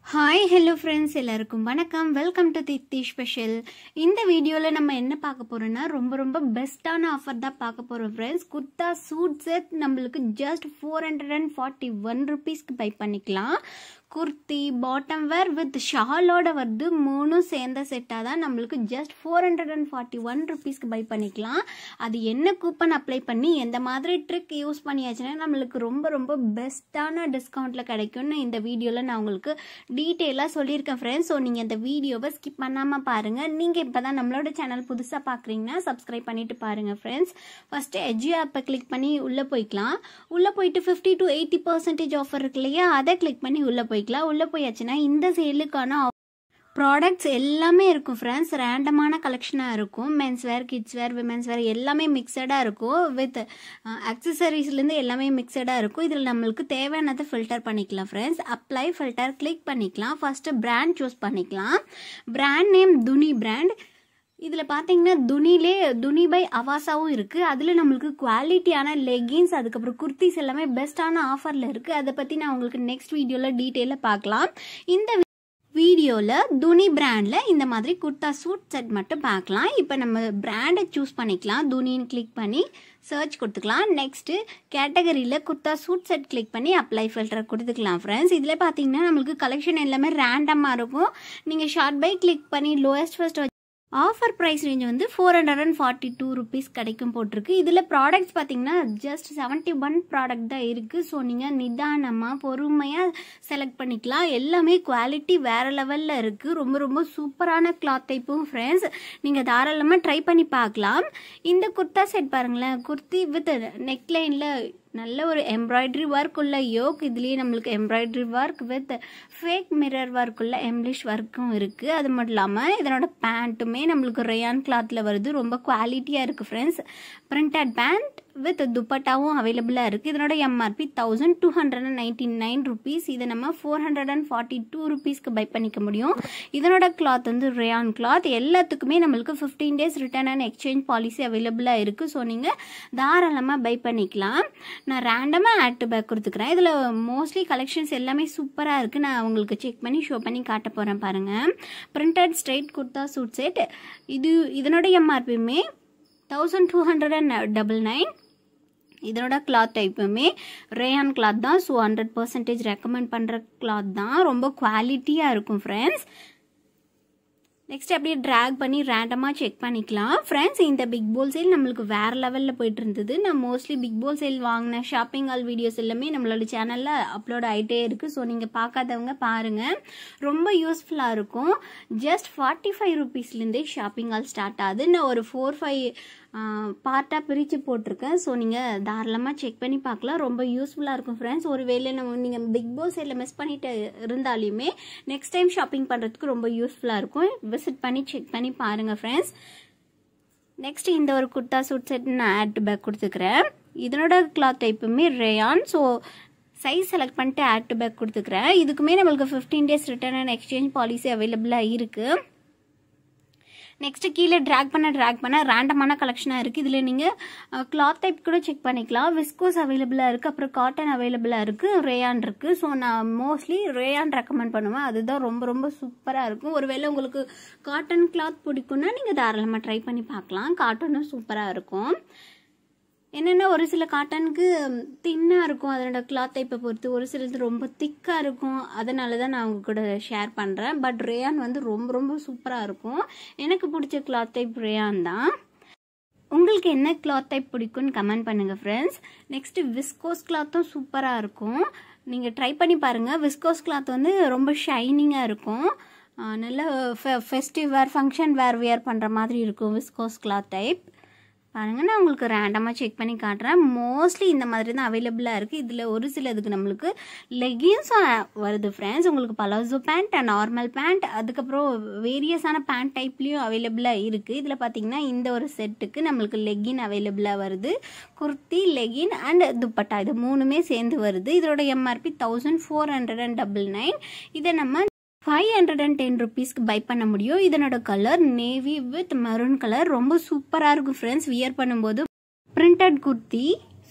hi hello friends எல்லாருக்கும் வணக்கம் welcome to தித்தி special இந்த வீடியோவில் நம்ம என்ன பார்க்க போகிறோம்னா ரொம்ப ரொம்ப பெஸ்ட்டான ஆஃபர் தான் பார்க்க போகிறோம் ஃப்ரெண்ட்ஸ் குர்தா சூட் செட் நம்மளுக்கு just four hundred and forty one ருபீஸ்க்கு பை பண்ணிக்கலாம் குர்த்தி பாட்டம் வேர் வித் ஷாலோட வருது மூணும் சேர்ந்த செட்டாக தான் நம்மளுக்கு just four hundred and forty one ருபீஸ்க்கு பை பண்ணிக்கலாம் அது என்ன கூப்பன் அப்ளை பண்ணி எந்த மாதிரி ட்ரிக் யூஸ் பண்ணியாச்சுன்னா நம்மளுக்கு ரொம்ப ரொம்ப பெஸ்ட்டான டிஸ்கவுண்ட்டில் கிடைக்கும்னு இந்த வீடியோவில் நான் உங்களுக்கு டீட்டெயிலாக சொல்லியிருக்கேன் ஃப்ரெண்ட்ஸ் ஸோ நீங்கள் இந்த வீடியோவை ஸ்கிப் பண்ணாமல் பாருங்கள் நீங்கள் இப்போ தான் நம்மளோட சேனல் புதுசாக பார்க்குறீங்கன்னா சப்ஸ்கிரைப் பண்ணிட்டு பாருங்கள் ஃப்ரெண்ட்ஸ் ஃபஸ்ட்டு எஜ்ஜி ஆப்பை கிளிக் பண்ணி உள்ளே போய்க்கலாம் உள்ளே போயிட்டு fifty to eighty percentage offer இருக்கு இல்லையா அதை கிளிக் பண்ணி உள்ளே போய்க்கலாம் உள்ளே போயாச்சுன்னா இந்த சேலுக்கான ப்ராடக்ட்ஸ் எல்லாமே இருக்கும் ஃப்ரெண்ட்ஸ் ரேண்டமான கலெக்ஷனாக இருக்கும் men's wear kids wear women's wear எல்லாமே மிக்சடாக இருக்கும் வித் அக்சசரிஸ்லேருந்து எல்லாமே மிக்சடாக இருக்கும் இதில் நம்மளுக்கு தேவையானதை ஃபில்டர் பண்ணிக்கலாம் ஃப்ரெண்ட்ஸ் அப்ளை ஃபில்டர் கிளிக் பண்ணிக்கலாம் ஃபஸ்ட்டு பிராண்ட் சூஸ் பண்ணிக்கலாம் பிராண்ட் நேம் துனி பிராண்ட் இதில் பார்த்தீங்கன்னா துணிலே துணி பை அவாசாவும் இருக்குது அதில் நம்மளுக்கு குவாலிட்டியான லெகின்ஸ் அதுக்கப்புறம் குர்த்திஸ் எல்லாமே பெஸ்ட்டான ஆஃபரில் இருக்குது அதை பற்றி நான் உங்களுக்கு நெக்ஸ்ட் வீடியோவில் டீட்டெயிலாக பார்க்கலாம் இந்த வீடியோவில் துணி பிராண்டில் இந்த மாதிரி குர்தா சூட் செட் மட்டும் பார்க்கலாம் இப்போ நம்ம பிராண்டை சூஸ் பண்ணிக்கலாம் துணின்னு கிளிக் பண்ணி சர்ச் கொடுத்துக்கலாம் நெக்ஸ்ட்டு கேட்டகரியில் குர்தா சூட் செட் கிளிக் பண்ணி அப்ளை ஃபில்டர் கொடுத்துக்கலாம் ஃப்ரெண்ட்ஸ் இதில் பார்த்தீங்கன்னா நம்மளுக்கு கலெக்ஷன் எல்லாமே ரேண்டமாக இருக்கும் நீங்கள் ஷார்ட் பை கிளிக் பண்ணி lowest first offer price range வந்து four hundred and forty two rupees கிடைக்கும் போட்டிருக்கு இதில் ப்ராடக்ட்ஸ் பார்த்தீங்கன்னா ஜஸ்ட் செவன்ட்டி ஒன் ப்ராடக்ட் தான் இருக்குது ஸோ நீங்கள் நிதானமாக பொறுமையாக செலக்ட் பண்ணிக்கலாம் எல்லாமே குவாலிட்டி வேறு லெவலில் இருக்குது ரொம்ப ரொம்ப சூப்பரான கிளாத் டைப்பும் ஃப்ரெண்ட்ஸ் நீங்கள் தாராளமாக ட்ரை பண்ணி பார்க்கலாம் இந்த குர்த்தா செட் பாருங்களேன் குர்த்தி வித் நெக்லைனில் நல்ல ஒரு எம்ப்ராய்டரி ஒர்க் உள்ள யோக் இதுலேயே நம்மளுக்கு embroidery work with fake mirror work உள்ள எம்லிஷ் ஒர்க்கும் இருக்குது அது மட்டும் இல்லாமல் இதனோட பேண்ட்டுமே நம்மளுக்கு ரேயான் கிளாத்தில் வருது ரொம்ப குவாலிட்டியாக இருக்குது ஃப்ரெண்ட்ஸ் பிரிண்டட் பேண்ட் வித் துப்பட்டாவும் அவைலபிளாக இருக்குது இதனோட MRP thousand two hundred and ninety nine rupees இதை நம்ம four hundred and forty two ருபீஸ்க்கு பை பண்ணிக்க முடியும் இதனோட கிளாத் வந்து ரேயான் கிளாத் எல்லாத்துக்குமே நம்மளுக்கு fifteen days return and exchange policy அவைலபிளாக இருக்குது ஸோ நீங்கள் தாராளமாக பை பண்ணிக்கலாம் நான் ரேண்டமாக ஆட் டு பேக் கொடுத்துக்கிறேன் இதில் மோஸ்ட்லி கலெக்ஷன்ஸ் எல்லாமே சூப்பராக இருக்குது நான் உங்களுக்கு செக் பண்ணி ஷோ பண்ணி காட்ட போகிறேன் பாருங்கள் printed straight kurta suit set இது இதனோட எம்ஆர்பியுமே thousand two hundred and double nine இதனோட கிளாத் டைப்புமே ரேயான் கிளாத் தான் ஸோ ஹண்ட்ரட் பர்சன்டேஜ் ரெக்கமெண்ட் பண்ணுற கிளாத் தான் ரொம்ப குவாலிட்டியாக இருக்கும் ஃப்ரெண்ட்ஸ் நெக்ஸ்ட் அப்படியே ட்ராக் பண்ணி ரேண்டமாக செக் பண்ணிக்கலாம் ஃப்ரெண்ட்ஸ் இந்த பிக் போல் சேல் நம்மளுக்கு வேறு லெவலில் போயிட்டு இருந்தது நான் மோஸ்ட்லி பிக் போல் சேல் வாங்கின ஷாப்பிங் ஆல் வீடியோஸ் எல்லாமே நம்மளோட சேனலில் அப்லோட் ஆகிட்டே இருக்குது ஸோ நீங்கள் பார்க்காதவங்க பாருங்கள் ரொம்ப யூஸ்ஃபுல்லாக இருக்கும் ஜஸ்ட் ஃபார்ட்டி ஃபைவ் ருபீஸ்லேருந்தே ஷாப்பிங் ஆல் ஸ்டார்ட் ஆகுது நான் ஒரு ஃபோர் ஃபைவ் பார்ட்டாக பிரித்து போட்டிருக்கேன் ஸோ நீங்கள் தாராளமாக செக் பண்ணி பார்க்கலாம் ரொம்ப யூஸ்ஃபுல்லாக இருக்கும் ஃப்ரெண்ட்ஸ் ஒரு வேலை நம்ம நீங்கள் பிக் பாஸ் எல்லாம் மிஸ் பண்ணிட்டு இருந்தாலுமே நெக்ஸ்ட் டைம் ஷாப்பிங் பண்ணுறதுக்கு ரொம்ப யூஸ்ஃபுல்லாக இருக்கும் விசிட் பண்ணி செக் பண்ணி பாருங்கள் ஃப்ரெண்ட்ஸ் நெக்ஸ்ட் இந்த ஒரு குர்தா சூட் செட் நான் ஆட் பேக் கொடுத்துக்கிறேன் இதனோட கிளாத் டைப்புமே ரேயான் ஸோ சைஸ் செலக்ட் பண்ணிட்டு ஆட் டு பேக் கொடுத்துக்கிறேன் இதுக்குமே நம்மளுக்கு fifteen days return and exchange policy அவைலபிளாக இருக்குது நெக்ஸ்ட்டு கீழே ட்ராக் பண்ண ட்ராக் பண்ண ரேண்டமான கலெக்ஷனாக இருக்குது இதில் நீங்கள் கிளாத் டைப் கூட செக் பண்ணிக்கலாம் விஸ்கோஸ் அவைலபிளாக இருக்குது அப்புறம் காட்டன் அவைலபிளாக இருக்குது ரேயான் இருக்குது ஸோ நான் மோஸ்ட்லி ரேயான் ரெக்கமெண்ட் பண்ணுவேன் அதுதான் ரொம்ப ரொம்ப சூப்பராக இருக்கும் ஒருவேளை உங்களுக்கு காட்டன் கிளாத் பிடிக்கும்னா நீங்கள் தாராளமாக ட்ரை பண்ணி பார்க்கலாம் காட்டனும் சூப்பராக இருக்கும் என்னென்னா ஒரு சில காட்டனுக்கு தின்னாக இருக்கும் அதனோட கிளாத் டைப்பை பொறுத்து ஒரு சிலது ரொம்ப திக்காக இருக்கும் அதனால தான் நான் அவங்க கூட ஷேர் பண்ணுறேன் பட் ரேயான் வந்து ரொம்ப ரொம்ப சூப்பராக இருக்கும் எனக்கு பிடிச்ச கிளாத் டைப் ரேயான் தான் உங்களுக்கு என்ன கிளாத் டைப் பிடிக்கும்னு கமெண்ட் பண்ணுங்கள் ஃப்ரெண்ட்ஸ் நெக்ஸ்ட்டு விஸ்கோஸ் கிளாத்தும் சூப்பராக இருக்கும் நீங்கள் ட்ரை பண்ணி பாருங்கள் விஸ்கோஸ் கிளாத் வந்து ரொம்ப ஷைனிங்காக இருக்கும் நல்ல ஃபெ festive wear function wear wear பண்ணுற மாதிரி இருக்கும் விஸ்கோஸ் கிளாத் டைப் பாருங்கள் நான் உங்களுக்கு ரேண்டமாக செக் பண்ணி காட்டுறேன் மோஸ்ட்லி இந்த மாதிரி தான் அவைலபிளாக இருக்குது இதில் ஒரு சிலதுக்கு நம்மளுக்கு லெகின்ஸும் வருது ஃப்ரெண்ட்ஸ் உங்களுக்கு பலாசோ பேண்ட் நார்மல் பேண்ட் அதுக்கப்புறம் வேரியஸான பேண்ட் டைப்லேயும் அவைலபிளாக இருக்குது இதில் பார்த்தீங்கன்னா இந்த ஒரு செட்டுக்கு நம்மளுக்கு லெகின் அவைலபிளாக வருது குர்த்தி லெகின் அண்ட் துப்பட்டா இது மூணுமே சேர்ந்து வருது இதோட MRP thousand four hundred and double nine இதை நம்ம ஃபைவ் ஹண்ட்ரட் அண்ட் டென் ருபீஸ்க்கு பை பண்ண முடியும் இதனோட colour navy with maroon colour ரொம்ப சூப்பராக இருக்கும் ஃப்ரெண்ட்ஸ் வியர் பண்ணும்போது பிரிண்டட் குர்த்தி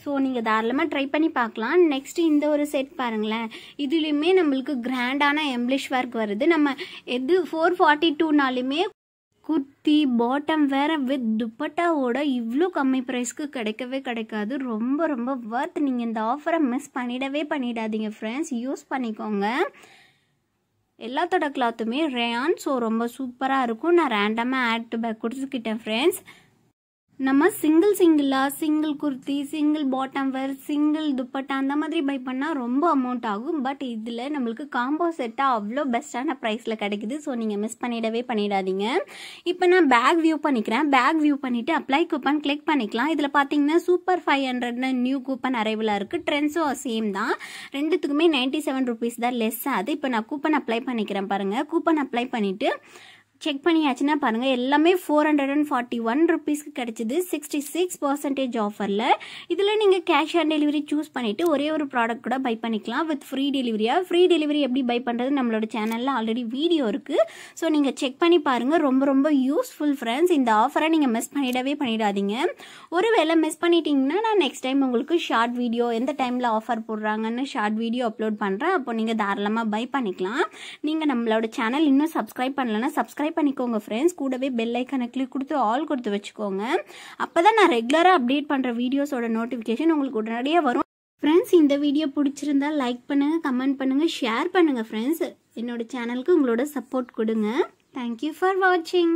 ஸோ நீங்கள் தாராளமாக ட்ரை பண்ணி பார்க்கலாம் நெக்ஸ்ட் இந்த ஒரு செட் பாருங்களேன் இதுலேயுமே நம்மளுக்கு கிராண்டான எம்ப்ளிஷ் ஒர்க் வருது நம்ம எது ஃபோர் ஃபார்ட்டி டூனாலுமே குர்த்தி பாட்டம் வேற வித் துப்பட்டாவோட இவ்வளோ கம்மி ப்ரைஸ்க்கு கிடைக்கவே கிடைக்காது ரொம்ப ரொம்ப ஒர்த் நீங்கள் இந்த ஆஃபரை மிஸ் பண்ணிடவே பண்ணிடாதீங்க ஃப்ரெண்ட்ஸ் யூஸ் பண்ணிக்கோங்க எல்லாத்தோட கிளாத்துமே ரேயான் ஸோ ரொம்ப சூப்பராக இருக்கும் நான் ரேண்டமாக ஆட் டு பேக் கொடுத்துக்கிட்டேன் ஃப்ரெண்ட்ஸ் நம்ம சிங்கிள் சிங்கிளாக single kurti single bottom wear single dupatta அந்த மாதிரி பை பண்ணால் ரொம்ப அமௌண்ட் ஆகும் பட் இதில் நம்மளுக்கு காம்போ செட்டாக அவ்வளோ பெஸ்ட்டான ப்ரைஸில் கிடைக்குது ஸோ நீங்கள் மிஸ் பண்ணிடவே பண்ணிடாதீங்க இப்போ நான் பேக் வியூ பண்ணிக்கிறேன் பேக் வியூ பண்ணிவிட்டு அப்ளை கூப்பன் கிளிக் பண்ணிக்கலாம் இதில் பார்த்தீங்கன்னா சூப்பர் ஃபைவ் ஹண்ட்ரட்னு நியூ கூப்பன் அரைவலாக இருக்குது ட்ரெண்ட்ஸும் சேம் தான் ரெண்டுத்துக்குமே நைன்ட்டி செவன் ருபீஸ் தான் லெஸ் ஆகுது இப்போ நான் கூப்பன் அப்ளை பண்ணிக்கிறேன் பாருங்கள் கூப்பன் அப்ளை பண்ணிவிட்டு செக் பண்ணியாச்சுன்னா பாருங்கள் எல்லாமே four hundred and forty one ருபீஸ்க்கு கிடச்சிது சிக்ஸ்டி சிக்ஸ் பர்சன்டேஜ் ஆஃபரில் இதில் நீங்கள் கேஷ் ஆன் டெலிவரி சூஸ் பண்ணிவிட்டு ஒரே ஒரு ப்ராடக்ட் கூட பை பண்ணிக்கலாம் வித் ஃப்ரீ டெலிவரியாக ஃப்ரீ டெலிவரி எப்படி பை பண்ணுறது நம்மளோட சேனலில் ஆல்ரெடி வீடியோ இருக்குது ஸோ நீங்கள் செக் பண்ணி பாருங்கள் ரொம்ப ரொம்ப யூஸ்ஃபுல் ஃப்ரெண்ட்ஸ் இந்த ஆஃபரை நீங்கள் மிஸ் பண்ணிடவே பண்ணிடாதீங்க ஒருவேளை மிஸ் பண்ணிட்டீங்கன்னா நான் நெக்ஸ்ட் டைம் உங்களுக்கு ஷார்ட் வீடியோ எந்த டைமில் ஆஃபர் போடுறாங்கன்னு ஷார்ட் வீடியோ அப்லோட் பண்ணுறேன் அப்போ நீங்கள் தாராளமாக பை பண்ணிக்கலாம் நீங்கள் நம்மளோட சேனல் இன்னும் சப்ஸ்கிரைப் பண்ணலன்னா சப்ஸ்கிரைப் பண்ணிக்கோங்க ஃப்ரெண்ட்ஸ் கூடவே பெல் ஐக்கனை கிளிக் கொடுத்து ஆல் கொடுத்து வச்சுக்கோங்க அப்போ தான் நான் ரெகுலராக அப்டேட் பண்ணுற வீடியோஸோட நோட்டிஃபிகேஷன் உங்களுக்கு உடனடியாக வரும் ஃப்ரெண்ட்ஸ் இந்த வீடியோ பிடிச்சிருந்தா லைக் பண்ணுங்கள் கமெண்ட் பண்ணுங்கள் ஷேர் பண்ணுங்கள் ஃப்ரெண்ட்ஸ் என்னோட சேனலுக்கு உங்களோட சப்போர்ட் கொடுங்க தேங்க்யூ ஃபார் வாட்சிங்